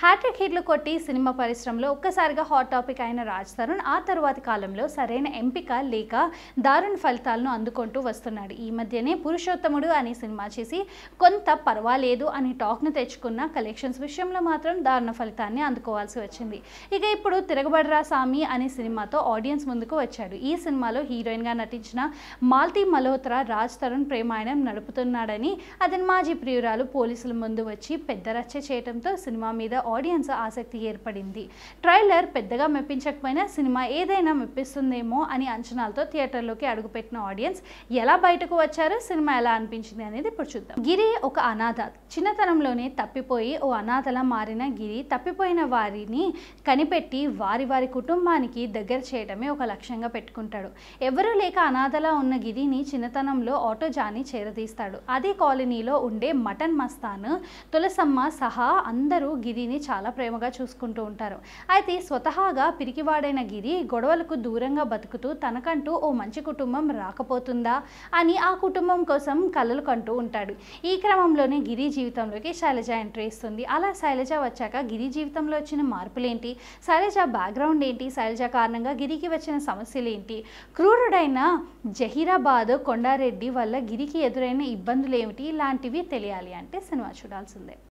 hat trick హిట్లు కొట్టి cinema పరిశ్రమలో ఒక్కసారిగా హాట్ టాపిక్ అయిన రాజ్ తరుణ్ ఆ తరువాతి కాలంలో సరైన ఎంపిక లేక దారుణ ఫలితాలను అందుకుంటూ వస్తున్నాడు ఈ మధ్యనే పురుషోత్తముడు అనే సినిమా చేసి కొంత పర్వాలేదు అని టాక్ను తెచ్చుకున్న కలెక్షన్స్ విషయంలో మాత్రం దారుణ ఫలితాన్ని అందుకోవాల్సి వచ్చింది ఇక ఇప్పుడు తిరగబడరా సామి అనే సినిమాతో ఆడియన్స్ ముందుకు వచ్చాడు ఈ సినిమాలో హీరోయిన్గా నటించిన మాల్తీ మల్హోత్రా రాజ్ తరుణ్ ప్రేమాయణం నడుపుతున్నాడని అతని మాజీ ప్రియురాలు పోలీసుల ముందు వచ్చి పెద్ద రచ్చ చేయడంతో సినిమా మీద ఆడియన్స్ ఆసక్తి ఏర్పడింది ట్రైలర్ పెద్దగా మెప్పించకపోయినా సినిమా ఏదైనా మెప్పిస్తుందేమో అని అంచనాలతో థియేటర్లోకి అడుగుపెట్టిన ఆడియన్స్ ఎలా బయటకు వచ్చారో సినిమా ఎలా అనిపించింది అనేది ఇప్పుడు చూద్దాం గిరి ఒక అనాథ చిన్నతనంలోనే తప్పిపోయి ఓ అనాథలా మారిన గిరి తప్పిపోయిన వారిని కనిపెట్టి వారి వారి కుటుంబానికి దగ్గర చేయడమే ఒక లక్ష్యంగా పెట్టుకుంటాడు ఎవరూ లేక అనాథలా ఉన్న గిరిని చిన్నతనంలో ఆటో జాని చేరదీస్తాడు అదే కాలనీలో ఉండే మటన్ మస్తాన్ తులసమ్మ సహా అందరూ గిరిని చాలా ప్రేమగా చూసుకుంటూ ఉంటారు అయితే స్వతహాగా పిరికివాడైన గిరి గొడవలకు దూరంగా బతుకుతూ తనకంటూ ఓ మంచి కుటుంబం రాకపోతుందా అని ఆ కుటుంబం కోసం కలలు కంటూ ఉంటాడు ఈ క్రమంలోనే గిరి జీవితంలోకి శైలజ ఎంట్రీ ఇస్తుంది అలా శైలజ వచ్చాక గిరి జీవితంలో వచ్చిన మార్పులేంటి శైలజ బ్యాక్గ్రౌండ్ ఏంటి శైలజ కారణంగా గిరికి వచ్చిన సమస్యలు ఏంటి క్రూరుడైన జహీరాబాద్ కొండారెడ్డి వల్ల గిరికి ఎదురైన ఇబ్బందులు ఏమిటి ఇలాంటివి తెలియాలి అంటే సినిమా చూడాల్సిందే